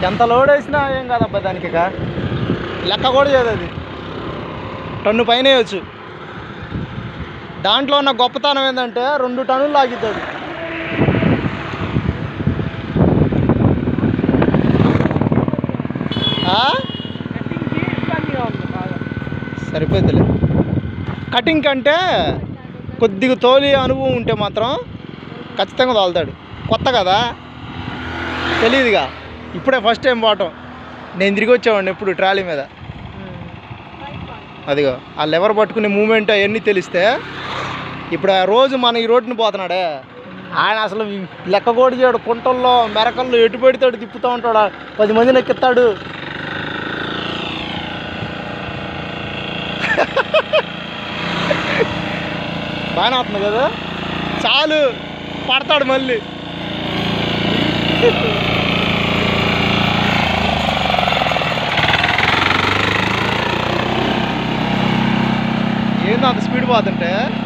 ఎంత లోడ్ వేసినా ఏం కాదబ్బా దానికి ఇక లెక్క కూడా చేయదు అది టన్ను పైన వేయచ్చు దాంట్లో ఉన్న గొప్పతనం ఏంటంటే రెండు టన్నులు లాగిద్దాడు కటింగ్కి ఇబ్బందిగా ఉంది బాగా సరిపోద్దిలే కటింగ్ కంటే కొద్దిగా తోలి అనుభవం ఉంటే మాత్రం ఖచ్చితంగా తోలుతాడు కొత్త కదా తెలియదుగా ఇప్పుడే ఫస్ట్ టైం పోవటం నేను తిరిగి వచ్చేవాడిని ఎప్పుడు ట్రాలీ మీద అదిగో ఆ లెవర్ పట్టుకునే మూమెంట్ అవన్నీ తెలిస్తే ఇప్పుడు ఆ రోజు మన ఈ రోడ్డుని పోతున్నాడే ఆయన అసలు ఈ లెక్క కూడా చేయడు కుంటల్లో మెరకల్లో ఎటు పెడతాడు తిప్పుతూ ఉంటాడు ఆ పది మందిని ఎక్కిస్తాడు బాగానే అవుతుంది కదా చాలు పడతాడు మళ్ళీ ఏందో అంత స్పీడ్ పోతుంటే